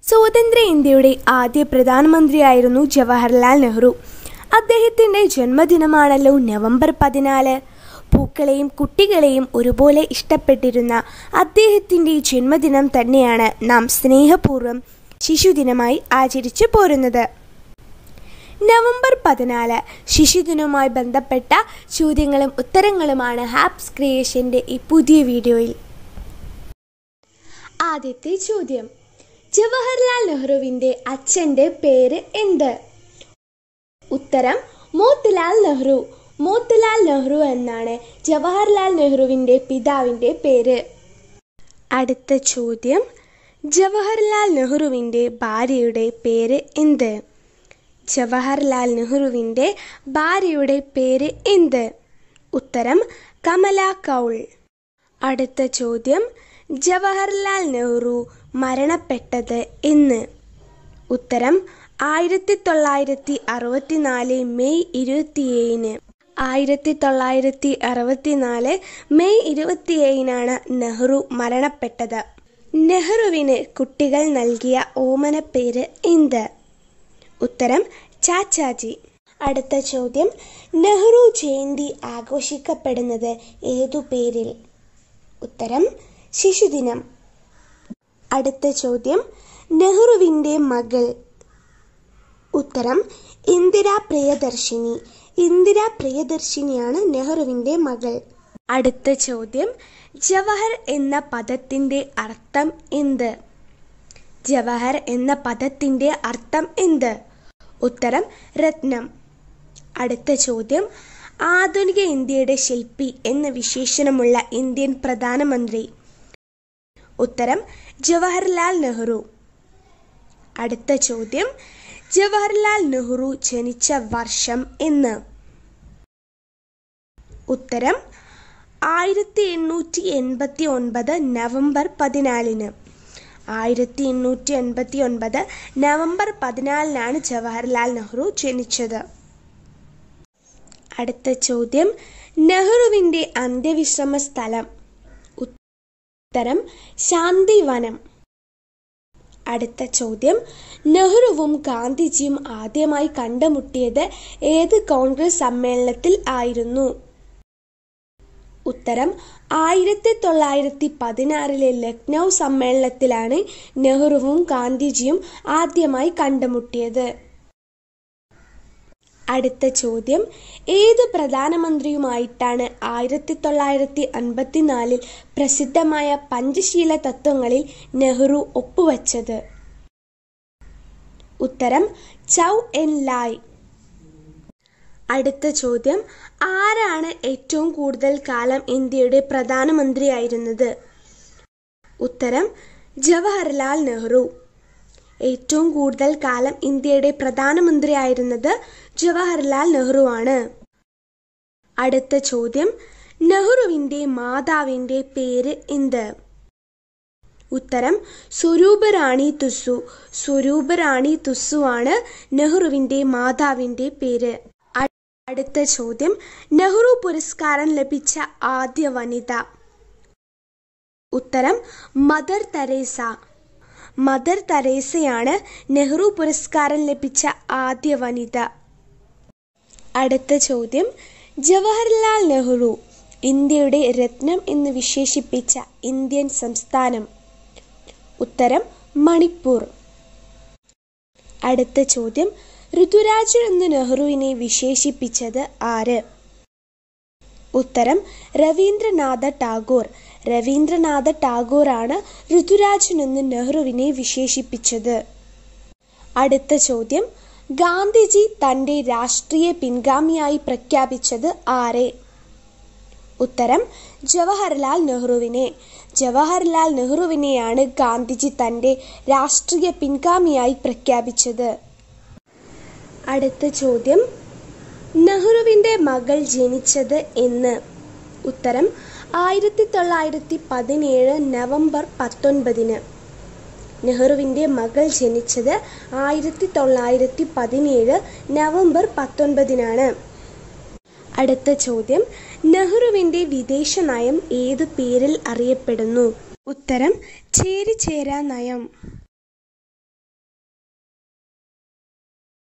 സ്വതന്ത്ര ഇന്ത്യയുടെ ആദ്യ പ്രധാനമന്ത്രിയായിരുന്നു ജവഹർലാൽ നെഹ്റു അദ്ദേഹത്തിൻ്റെ ജന്മദിനമാണല്ലോ നവംബർ പതിനാല് പൂക്കളെയും കുട്ടികളെയും ഒരുപോലെ ഇഷ്ടപ്പെട്ടിരുന്ന അദ്ദേഹത്തിൻ്റെ ജന്മദിനം തന്നെയാണ് നാം സ്നേഹപൂർവ്വം ശിശുദിനമായി ആചരിച്ചു പോരുന്നത് നവംബർ പതിനാല് ശിശുദിനവുമായി ബന്ധപ്പെട്ട ചോദ്യങ്ങളും ഉത്തരങ്ങളുമാണ് ഹാപ്സ് ക്രിയേഷൻ്റെ ഈ പുതിയ വീഡിയോയിൽ ആദ്യത്തെ ചോദ്യം ജവഹർലാൽ നെഹ്റുവിൻ്റെ അച്ഛൻ്റെ പേര് എന്ത് ഉത്തരം മോത്തിലാൽ നെഹ്റു മോത്തിലാൽ നെഹ്റു എന്നാണ് ജവഹർലാൽ നെഹ്റുവിൻ്റെ പിതാവിൻ്റെ പേര് അടുത്ത ചോദ്യം ജവഹർലാൽ നെഹ്റുവിൻ്റെ ഭാര്യയുടെ പേര് എന്ത് ജവഹർലാൽ നെഹ്റുവിൻ്റെ ഭാര്യയുടെ പേര് എന്ത് ഉത്തരം കമല കൗൾ അടുത്ത ചോദ്യം ജവഹർലാൽ നെഹ്റു മരണപ്പെട്ടത് എന്ന് ഉത്തരം ആയിരത്തി തൊള്ളായിരത്തി അറുപത്തിനാല് മെയ് ഇരുപത്തിയേഴിന് ആയിരത്തി തൊള്ളായിരത്തി അറുപത്തിനാല് മെയ് ഇരുപത്തിയേഴിനാണ് നെഹ്റു മരണപ്പെട്ടത് നെഹ്റുവിന് കുട്ടികൾ നൽകിയ ഓമന പേര് എന്ത് ഉത്തരം ചാച്ചാജി അടുത്ത ചോദ്യം നെഹ്റു ജയന്തി ആഘോഷിക്കപ്പെടുന്നത് ഏതു പേരിൽ ഉത്തരം ശിശുദിനം അടുത്ത ചോദ്യം നെഹ്റുവിൻ്റെ മകൾ ഉത്തരം ഇന്ദിര പ്രിയദർശിനി ഇന്ദിര പ്രിയദർശിനിയാണ് നെഹ്റുവിൻ്റെ മകൾ അടുത്ത ചോദ്യം ജവഹർ എന്ന പദത്തിൻ്റെ അർത്ഥം എന്ത് ജവഹർ എന്ന പദത്തിൻ്റെ അർത്ഥം എന്ത് ഉത്തരം രത്നം അടുത്ത ചോദ്യം ആധുനിക ഇന്ത്യയുടെ ശില്പി എന്ന വിശേഷണമുള്ള ഇന്ത്യൻ പ്രധാനമന്ത്രി ഉത്തരം ജവഹർലാൽ നെഹ്റു അടുത്ത ചോദ്യം ജവഹർലാൽ നെഹ്റു ജനിച്ച വർഷം എന്ന് ഉത്തരം ആയിരത്തി എണ്ണൂറ്റി എൺപത്തി ഒൻപത് നവംബർ പതിനാലിന് ആയിരത്തി എണ്ണൂറ്റി എൺപത്തി ഒൻപത് നവംബർ പതിനാലിനാണ് ജവഹർലാൽ നെഹ്റു ജനിച്ചത് അടുത്ത ചോദ്യം നെഹ്റുവിൻ്റെ അന്ത്യവിശ്രമ സ്ഥലം ഉത്തരം ശാന്തിവനം അടുത്ത ചോദ്യം നെഹ്റുവും ഗാന്ധിജിയും ആദ്യമായി കണ്ടുമുട്ടിയത് ഏത് കോൺഗ്രസ് സമ്മേളനത്തിൽ ആയിരുന്നു ഉത്തരം ആയിരത്തി തൊള്ളായിരത്തി പതിനാറിലെ ലക്നൗ സമ്മേളനത്തിലാണ് നെഹ്റുവും ഗാന്ധിജിയും ആദ്യമായി കണ്ടുമുട്ടിയത് അടുത്ത ചോദ്യം ഏത് പ്രധാനമന്ത്രിയുമായിട്ടാണ് ആയിരത്തി തൊള്ളായിരത്തി അൻപത്തിനാലിൽ പ്രസിദ്ധമായ പഞ്ചശീല തത്വങ്ങളിൽ നെഹ്റു ഒപ്പുവച്ചത് ഉത്തരം ചൗ എൻ ലായ് അടുത്ത ചോദ്യം ആരാണ് ഏറ്റവും കൂടുതൽ കാലം ഇന്ത്യയുടെ പ്രധാനമന്ത്രിയായിരുന്നത് ഉത്തരം ജവഹർലാൽ നെഹ്റു ഏറ്റവും കൂടുതൽ കാലം ഇന്ത്യയുടെ പ്രധാനമന്ത്രിയായിരുന്നത് ജവഹർലാൽ നെഹ്റു ആണ് അടുത്ത ചോദ്യം നെഹ്റുവിൻ്റെ മാതാവിൻ്റെ പേര് എന്ത് ഉത്തരം സ്വരൂപറാണി തുസ്സു സ്വരൂപറാണി തുസ്സു ആണ് നെഹ്റുവിൻ്റെ മാതാവിൻ്റെ പേര് അടുത്ത ചോദ്യം നെഹ്റു പുരസ്കാരം ലഭിച്ച ആദ്യ വനിത ഉത്തരം മദർ തെരേസ മദർ തെരേസയാണ് നെഹ്റു പുരസ്കാരം ലഭിച്ച ആദ്യ വനിത അടുത്ത ചോദ്യം ജവഹർലാൽ നെഹ്റു ഇന്ത്യയുടെ രത്നം എന്ന് വിശേഷിപ്പിച്ച ഇന്ത്യൻ സംസ്ഥാനം ഉത്തരം മണിപ്പൂർ അടുത്ത ചോദ്യം ഋതുരാജ് എന്ന് നെഹ്റുവിനെ വിശേഷിപ്പിച്ചത് ആര് ഉത്തരം രവീന്ദ്രനാഥ ടാഗോർ രവീന്ദ്രനാഥ ടാഗോറാണ് ഋതുരാജൻ എന്ന് നെഹ്റുവിനെ വിശേഷിപ്പിച്ചത് അടുത്ത ചോദ്യം ഗാന്ധിജി തൻ്റെ രാഷ്ട്രീയ പിൻഗാമിയായി പ്രഖ്യാപിച്ചത് ആരെ ഉത്തരം ജവഹർലാൽ നെഹ്റുവിനെ ജവഹർലാൽ നെഹ്റുവിനെയാണ് ഗാന്ധിജി തൻ്റെ രാഷ്ട്രീയ പിൻഗാമിയായി പ്രഖ്യാപിച്ചത് അടുത്ത ചോദ്യം നെഹ്റുവിൻ്റെ മകൾ ജനിച്ചത് എന്ന് ഉത്തരം ആയിരത്തി തൊള്ളായിരത്തി പതിനേഴ് നവംബർ പത്തൊൻപതിന് നെഹ്റുവിൻ്റെ മകൾ ജനിച്ചത് ആയിരത്തി തൊള്ളായിരത്തി പതിനേഴ് നവംബർ പത്തൊൻപതിനാണ് അടുത്ത ചോദ്യം നെഹ്റുവിൻ്റെ വിദേശ നയം ഏത് പേരിൽ അറിയപ്പെടുന്നു ഉത്തരം ചേരിചേരാ നയം